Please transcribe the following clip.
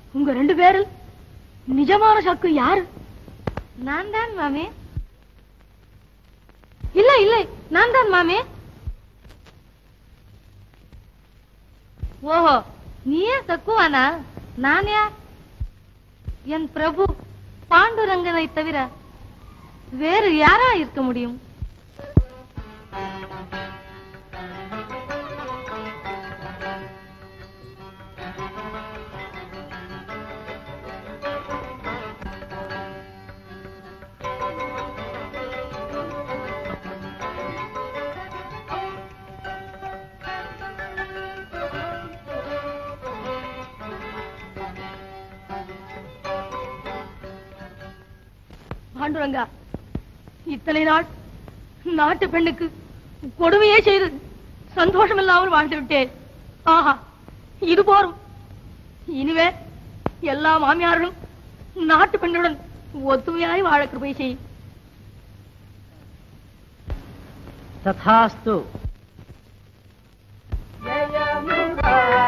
உங்க ரெண்டு பேரில் நிஜமான சக்கு யாரு நான் தான் மாமே இல்ல இல்லை நான் தான் மாமே ஓஹோ நீயே சக்குவானா நான் யார் என் பிரபு பாண்டுரங்கனை தவிர வேறு யாரா இருக்க முடியும் பாண்டுரங்கா இத்தனை நாள் நாட்டு பெண்ணுக்கு கொடுமையே செய்து சந்தோஷம் இல்லாமல் வாழ்ந்து விட்டேன் ஆஹா இது போரும் இனிவே எல்லா மாமியார்களும் நாட்டு பெண்களுடன் ஒத்துமையாய் வாழ கிருபை செய் ததாஸ்து ஜெயமுகா